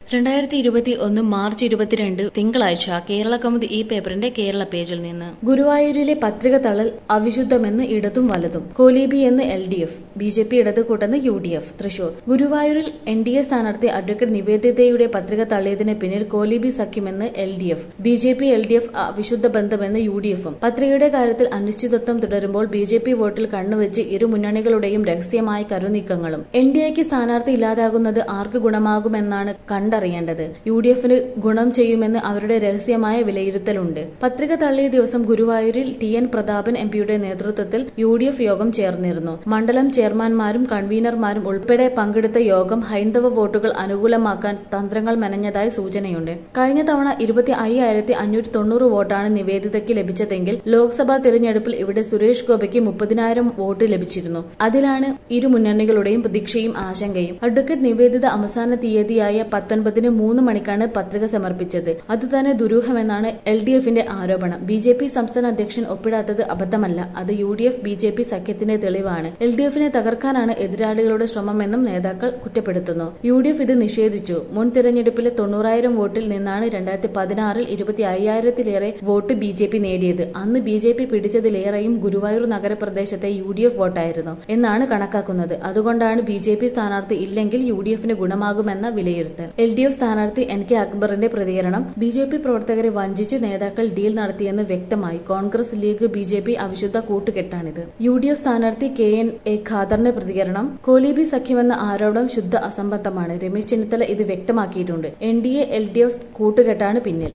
രണ്ടായിരത്തി ഇരുപത്തി ഒന്ന് മാർച്ച് ഇരുപത്തിരണ്ട് തിങ്കളാഴ്ച കേരള കൗമുദി ഈ പേപ്പറിന്റെ കേരള പേജിൽ നിന്ന് ഗുരുവായൂരിലെ പത്രിക തള്ളൽ അവിശുദ്ധമെന്ന് ഇടതും വലതും കോലീബി എന്ന് L D F B J P ഇടത് കൂട്ടെന്ന് യു ഡി എഫ് തൃശൂർ ഗുരുവായൂരിൽ എൻ ഡി എ സ്ഥാനാർത്ഥി അഡ്വക്കേറ്റ് നിവേദിതയുടെ പത്രിക തള്ളിയതിന് പിന്നിൽ കോലീബി സഖ്യമെന്ന് L D F B J P L D F അവിശുദ്ധ ബന്ധമെന്ന് യു ഡി എഫും പത്രികയുടെ കാര്യത്തിൽ അനിശ്ചിതത്വം തുടരുമ്പോൾ ബി ജെ പി വോട്ടിൽ കണ്ണുവെച്ച് ഇരു മുന്നണികളുടെയും രഹസ്യമായ കരുനീക്കങ്ങളും എൻ ഡി എക്ക് സ്ഥാനാർത്ഥി ഇല്ലാതാകുന്നത് ആർക്ക് ഗുണമാകുമെന്നാണ് കണ്ടറിയേണ്ടത് യു ഡി എഫിന് ഗുണം ചെയ്യുമെന്ന് അവരുടെ രഹസ്യമായ വിലയിരുത്തലുണ്ട് പത്രിക തള്ളിയ ദിവസം ഗുരുവായൂരിൽ ടി എൻ പ്രതാപൻ എം പിയുടെ നേതൃത്വത്തിൽ യു ഡി എഫ് യോഗം ചേർന്നിരുന്നു മണ്ഡലം ചെയർമാൻമാരും കൺവീനർമാരും ഉൾപ്പെടെ പങ്കെടുത്ത യോഗം ഹൈന്ദവ വോട്ടുകൾ അനുകൂലമാക്കാൻ തന്ത്രങ്ങൾ മെനഞ്ഞതായി സൂചനയുണ്ട് കഴിഞ്ഞ തവണ ഇരുപത്തി അയ്യായിരത്തി അഞ്ഞൂറ്റി തൊണ്ണൂറ് വോട്ടാണ് നിവേദിതയ്ക്ക് ലഭിച്ചതെങ്കിൽ ലോക്സഭാ തിരഞ്ഞെടുപ്പിൽ ഇവിടെ സുരേഷ് ഗോപയ്ക്ക് മുപ്പതിനായിരം വോട്ട് ലഭിച്ചിരുന്നു അതിലാണ് ഇരു മുന്നണികളുടെയും പ്രതീക്ഷയും ആശങ്കയും അഡ്വക്കേറ്റ് നിവേദിത അവസാന തീയതിയായ പത്തൊൻപതിന് മൂന്ന് മണിക്കാണ് പത്രിക സമർപ്പിച്ചത് അതുതന്നെ ദുരൂഹമെന്നാണ് എൽ ഡി എഫിന്റെ ആരോപണം ബി ജെ പി സംസ്ഥാന അധ്യക്ഷൻ ഒപ്പിടാത്തത് അബദ്ധമല്ല അത് U D F B J P സഖ്യത്തിന്റെ തെളിവാണ് എൽ ഡി എഫിനെ തകർക്കാനാണ് എതിരാളികളുടെ ശ്രമമെന്നും നേതാക്കൾ കുറ്റപ്പെടുത്തുന്നു യു ഡി എഫ് ഇത് നിഷേധിച്ചു മുൻ തിരഞ്ഞെടുപ്പിലെ തൊണ്ണൂറായിരം വോട്ടിൽ നിന്നാണ് രണ്ടായിരത്തി പതിനാറിൽ ഇരുപത്തി അയ്യായിരത്തിലേറെ വോട്ട് ബി ജെ പി നേടിയത് അന്ന് ബി ജെ പി പിടിച്ചതിലേറെയും ഗുരുവായൂർ നഗരപ്രദേശത്തെ യു ഡി എഫ് വോട്ടായിരുന്നു എന്നാണ് കണക്കാക്കുന്നത് അതുകൊണ്ടാണ് ബി ജെ പി സ്ഥാനാർത്ഥി ഇല്ലെങ്കിൽ യു ഡി എഫിന് ഗുണമാകുമെന്ന വിലയിരുത്തൽ എൽ ഡി എഫ് സ്ഥാനാർത്ഥി എൻ കെ അക്ബറിന്റെ പ്രതികരണം ബി ജെ പി പ്രവർത്തകരെ വഞ്ചിച്ച് നേതാക്കൾ ഡീൽ നടത്തിയെന്ന് വ്യക്തമായി Congress League B J P അവിശുദ്ധ കൂട്ടുകെട്ടാണിത് യു ഡി എഫ് സ്ഥാനാർത്ഥി കെ എൻ എ ഖാദറിന്റെ പ്രതികരണം കോലീബി സഖ്യമെന്ന ആരോപണം ശുദ്ധ അസംബന്ധമാണ് രമേശ് ചെന്നിത്തല ഇത് വ്യക്തമാക്കിയിട്ടുണ്ട് N D A L D F കൂട്ടുകെട്ടാണ് പിന്നിൽ